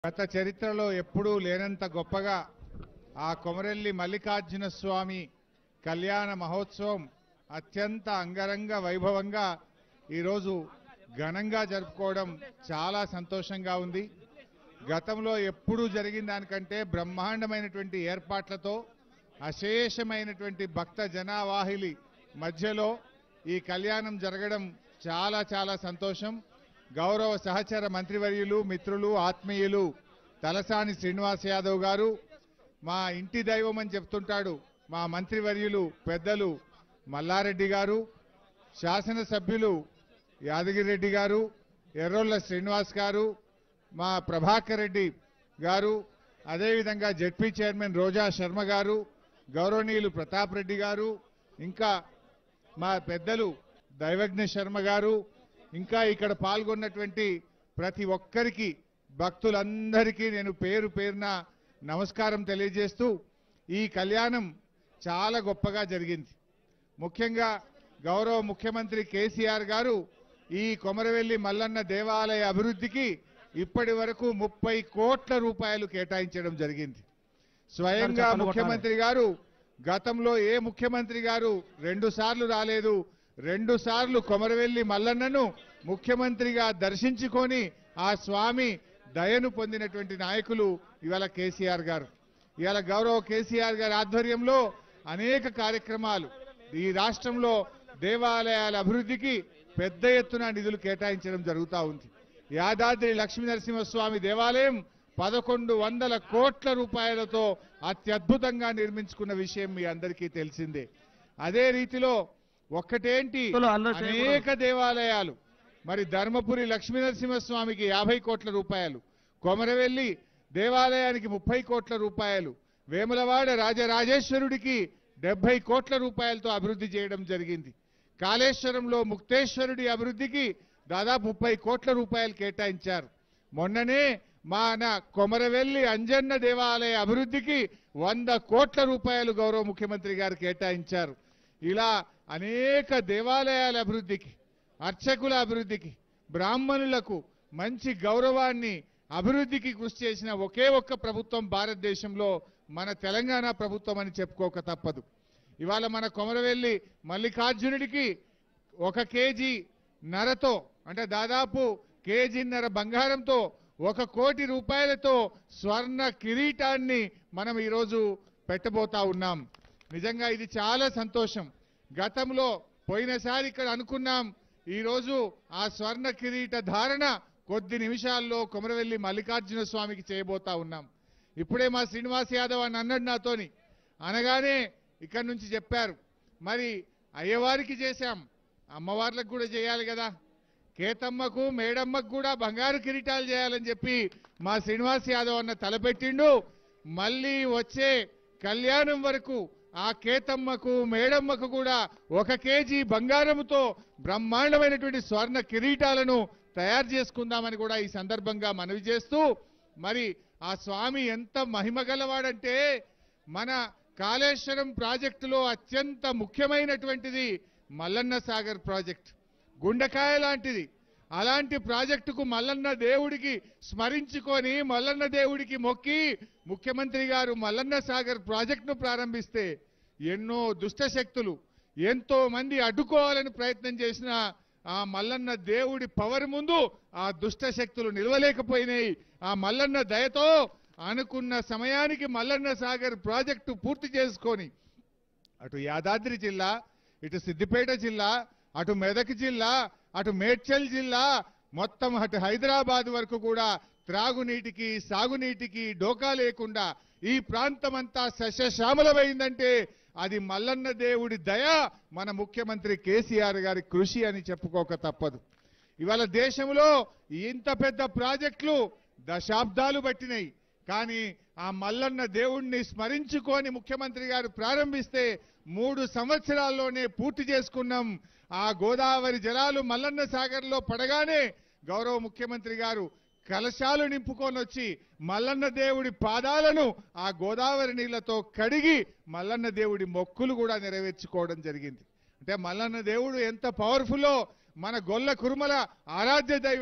గత చరిత్రలో ఎప్పుడూ లేనంత గొప్పగా ఆ కొమరెల్లి మల్లికార్జున స్వామి కళ్యాణ మహోత్సవం అత్యంత అంగరంగ వైభవంగా ఈరోజు ఘనంగా జరుపుకోవడం చాలా సంతోషంగా ఉంది గతంలో ఎప్పుడూ జరిగిన దానికంటే బ్రహ్మాండమైనటువంటి ఏర్పాట్లతో అశేషమైనటువంటి భక్త జనావాహిలి మధ్యలో ఈ కళ్యాణం జరగడం చాలా చాలా సంతోషం గౌరవ సహచర మంత్రివర్యులు మిత్రులు ఆత్మీయులు తలసాని శ్రీనివాస్ యాదవ్ గారు మా ఇంటి దైవం అని చెప్తుంటాడు మా మంత్రివర్యులు పెద్దలు మల్లారెడ్డి గారు శాసనసభ్యులు యాదగిరెడ్డి గారు ఎర్రోళ్ళ శ్రీనివాస్ గారు మా ప్రభాకర్ రెడ్డి గారు అదేవిధంగా జడ్పీ చైర్మన్ రోజా శర్మ గారు గౌరవనీయులు ప్రతాప్ రెడ్డి గారు ఇంకా మా పెద్దలు దైవజ్ఞ శర్మ గారు ఇంకా ఇక్కడ పాల్గొన్నటువంటి ప్రతి ఒక్కరికి భక్తులందరికీ నేను పేరు పేరున నమస్కారం తెలియజేస్తూ ఈ కళ్యాణం చాలా గొప్పగా జరిగింది ముఖ్యంగా గౌరవ ముఖ్యమంత్రి కేసీఆర్ గారు ఈ కొమరవెల్లి మల్లన్న దేవాలయ అభివృద్ధికి ఇప్పటి వరకు ముప్పై కోట్ల రూపాయలు కేటాయించడం జరిగింది స్వయంగా చప్పట్లు ముఖ్యమంత్రి గారు గతంలో ఏ ముఖ్యమంత్రి గారు రెండు సార్లు రాలేదు రెండు సార్లు కొమరవెల్లి మల్లన్నను ముఖ్యమంత్రిగా దర్శించుకొని ఆ స్వామి దయను పొందినటువంటి నాయకులు ఇవాళ కేసీఆర్ గారు ఇవాళ గౌరవ కేసీఆర్ గారి ఆధ్వర్యంలో అనేక కార్యక్రమాలు ఈ రాష్ట్రంలో దేవాలయాల అభివృద్ధికి పెద్ద ఎత్తున నిధులు కేటాయించడం జరుగుతూ ఉంది యాదాద్రి లక్ష్మీ నరసింహస్వామి దేవాలయం పదకొండు వందల కోట్ల రూపాయలతో అత్యద్భుతంగా నిర్మించుకున్న విషయం మీ అందరికీ తెలిసిందే అదే రీతిలో ఒక్కటేంటి భక్తులు అల్లరి చేయకూడదు. అనేక దేవాలయాలు మరి ధర్మపురి లక్ష్మీ నరసింహస్వామికి యాభై కోట్ల రూపాయలు కొమరవెల్లి దేవాలయానికి ముప్పై కోట్ల రూపాయలు వేములవాడ రాజరాజేశ్వరుడికి డెబ్బై కోట్ల రూపాయలతో అభివృద్ధి చేయడం జరిగింది కాళేశ్వరంలో ముక్తేశ్వరుడి అభివృద్ధికి దాదాపు ముప్పై కోట్ల రూపాయలు కేటాయించారు మొన్ననే మన కొమరవెల్లి అంజన్న దేవాలయ అభివృద్ధికి వంద కోట్ల రూపాయలు గౌరవ ముఖ్యమంత్రి గారు కేటాయించారు ఇలా అనేక దేవాలయాల అభివృద్ధికి అర్చకుల అభివృద్ధికి బ్రాహ్మణులకు మంచి గౌరవాన్ని అభివృద్ధికి కృషి చేసిన ఒకే ఒక్క ప్రభుత్వం భారతదేశంలో మన తెలంగాణ ప్రభుత్వం అని చెప్పుకోక తప్పదు ఇవాళ మన కొమరవెల్లి మల్లికార్జునుడికి ఒక కేజీ నరతో అంటే దాదాపు కేజీన్నర బంగారంతో ఒక కోటి రూపాయలతో స్వర్ణ కిరీటాన్ని మనం ఈరోజు పెట్టబోతా ఉన్నాం నిజంగా ఇది చాలా సంతోషం గతంలో పోయినసారి ఇక్కడ అనుకున్నాం ఈరోజు ఆ స్వర్ణ కిరీట ధారణ కొద్ది నిమిషాల్లో కొమరవెల్లి మల్లికార్జున స్వామికి చేయబోతా ఉన్నాం ఇప్పుడే మా శ్రీనివాస్ యాదవ్ అని అన్నాడు నాతోని అనగానే ఇక్కడి నుంచి చెప్పారు మరి అయ్యవారికి చేశాం అమ్మవార్లకు కూడా చేయాలి కదా కేతమ్మకు మేడమ్మకు కూడా బంగారు కిరీటాలు చేయాలని చెప్పి మా శ్రీనివాస్ యాదవ్ అన్న తలపెట్టిండు మళ్ళీ వచ్చే కళ్యాణం వరకు ఆ కేతమ్మకు మేడమ్మకు కూడా ఒక కేజీ బంగారంతో బ్రహ్మాండమైనటువంటి స్వర్ణ కిరీటాలను తయారు చేసుకుందామని కూడా ఈ సందర్భంగా మనవి చేస్తూ మరి ఆ స్వామి ఎంత మహిమగలవాడంటే మన కాళేశ్వరం ప్రాజెక్టులో అత్యంత ముఖ్యమైనటువంటిది మల్లన్న సాగర్ ప్రాజెక్ట్ గుండెకాయ లాంటిది అలాంటి ప్రాజెక్టుకు మల్లన్న దేవుడికి స్మరించుకొని మల్లన్న దేవుడికి మొక్కి ముఖ్యమంత్రి గారు మల్లన్న సాగర్ ప్రాజెక్టును ప్రారంభిస్తే ఎన్నో దుష్ట శక్తులు ఎంతో మంది అడ్డుకోవాలని ప్రయత్నం చేసిన ఆ మల్లన్న దేవుడి పవర్ ముందు ఆ దుష్ట శక్తులు నిలవలేకపోయినాయి ఆ మల్లన్న దయతో అనుకున్న సమయానికి మల్లన్న సాగర్ ప్రాజెక్టు పూర్తి చేసుకొని అటు యాదాద్రి జిల్లా ఇటు సిద్దిపేట జిల్లా అటు మెదక్ జిల్లా అటు మేడ్చల్ జిల్లా మొత్తం అటు హైదరాబాద్ వరకు కూడా త్రాగునీటికి సాగునీటికి డోకా లేకుండా ఈ ప్రాంతమంతా సస్యశ్యామలమైందంటే అది మల్లన్న దేవుడి దయ మన ముఖ్యమంత్రి కేసీఆర్ గారి కృషి అని చెప్పుకోక తప్పదు ఇవాళ దేశంలో ఇంత పెద్ద ప్రాజెక్టులు దశాబ్దాలు పట్టినాయి కానీ ఆ మల్లన్న దేవుణ్ణి స్మరించుకొని ముఖ్యమంత్రి గారు ప్రారంభిస్తే మూడు సంవత్సరాల్లోనే పూర్తి చేసుకున్నాం ఆ గోదావరి జలాలు మల్లన్న సాగర్లో పడగానే గౌరవ ముఖ్యమంత్రి గారు కలశాలు నింపుకొని వచ్చి మల్లన్న దేవుడి పాదాలను ఆ గోదావరి నీళ్లతో కడిగి మల్లన్న దేవుడి మొక్కులు కూడా నెరవేర్చుకోవడం జరిగింది అంటే మల్లన్న దేవుడు ఎంత పవర్ఫుల్లో మన గొల్ల కురుమల ఆరాధ్య దైవం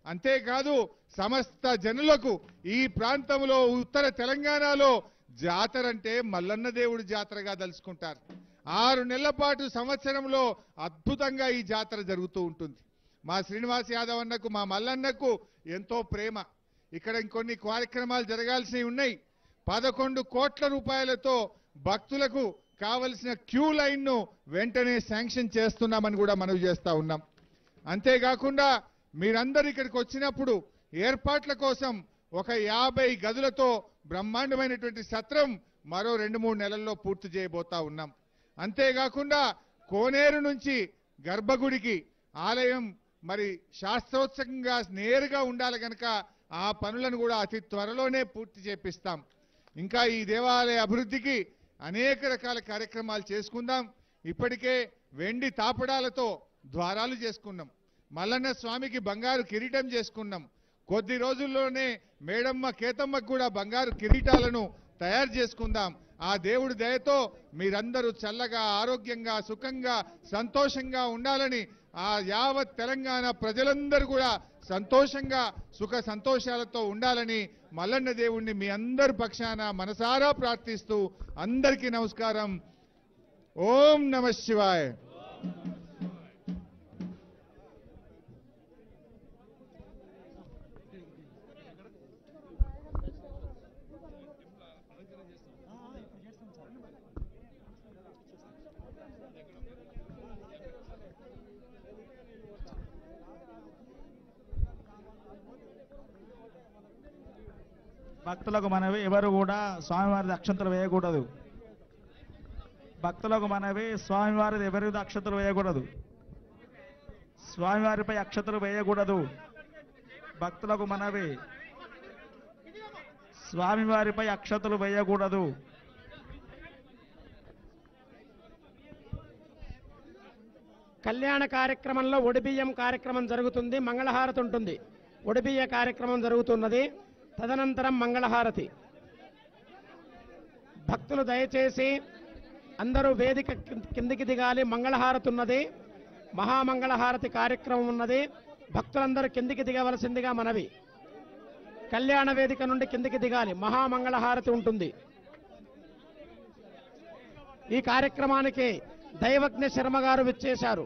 అంతేకాదు సమస్త జనులకు ఈ ప్రాంతంలో ఉత్తర తెలంగాణలో జాతర అంటే మల్లన్న దేవుడి జాతరగా దలుచుకుంటారు ఆరు నెలల పాటు సంవత్సరంలో అద్భుతంగా ఈ జాతర జరుగుతూ ఉంటుంది మా శ్రీనివాస్ యాదవ్ అన్నకు మా మల్లన్నకు ఎంతో ప్రేమ ఇక్కడ ఇంకొన్ని కార్యక్రమాలు జరగాల్సినవి ఉన్నాయి పదకొండు కోట్ల రూపాయలతో భక్తులకు కావలసిన క్యూ లైన్ ను వెంటనే శాంక్షన్ చేస్తున్నామని కూడా మనవి చేస్తా ఉన్నాం అంతేకాకుండా మీరందరూ ఇక్కడికి వచ్చినప్పుడు ఏర్పాట్ల కోసం ఒక యాభై గదులతో బ్రహ్మాండమైనటువంటి సత్రం మరో రెండు మూడు నెలల్లో పూర్తి చేయబోతా ఉన్నాం అంతేకాకుండా కోనేరు నుంచి గర్భగుడికి ఆలయం మరి శాస్త్రోత్సకంగా నేరుగా ఉండాలి కనుక ఆ పనులను కూడా అతి త్వరలోనే పూర్తి చేపిస్తాం ఇంకా ఈ దేవాలయ అభివృద్ధికి అనేక రకాల కార్యక్రమాలు చేసుకుందాం ఇప్పటికే వెండి తాపడాలతో ద్వారాలు చేసుకున్నాం మల్లన్న స్వామికి బంగారు కిరీటం చేసుకున్నాం కొద్ది రోజుల్లోనే మేడమ్మ కేతమ్మకు కూడా బంగారు కిరీటాలను తయారు చేసుకుందాం ఆ దేవుడి దయతో మీరందరూ చల్లగా ఆరోగ్యంగా సుఖంగా సంతోషంగా ఉండాలని ఆ యావత్ తెలంగాణ ప్రజలందరూ కూడా సంతోషంగా సుఖ సంతోషాలతో ఉండాలని మల్లన్న దేవుణ్ణి మీ అందరి పక్షాన మనసారా ప్రార్థిస్తూ అందరికీ నమస్కారం ఓం నమ శివాయ భక్తులకు మనవి ఎవరు కూడా స్వామివారి అక్షంతలు వేయకూడదు భక్తులకు మనవి స్వామివారి ఎవరి అక్షతలు వేయకూడదు స్వామివారిపై అక్షతలు వేయకూడదు భక్తులకు మనవి స్వామివారిపై అక్షతలు వేయకూడదు కళ్యాణ కార్యక్రమంలో ఒడిబియ్యం కార్యక్రమం జరుగుతుంది మంగళహారతి ఉంటుంది ఒడిబియ్య కార్యక్రమం జరుగుతున్నది తదనంతరం మంగళహారతి భక్తులు దయచేసి అందరూ వేదిక కిం- కిందికి దిగాలి మంగళహారతి ఉన్నది మహామంగళహారతి కార్యక్రమం ఉన్నది భక్తులందరూ కిందికి దిగవలసిందిగా మనవి కళ్యాణ వేదిక నుండి కిందికి దిగాలి మహామంగళహారతి ఉంటుంది ఈ కార్యక్రమానికి దైవజ్ఞ శర్మ గారు విచ్చేశారు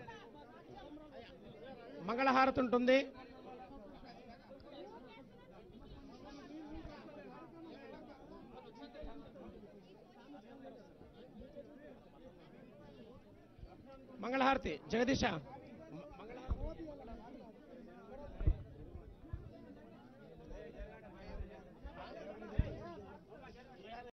మంగళహారతి ఉంటుంది మంగళహారతి జగదీశ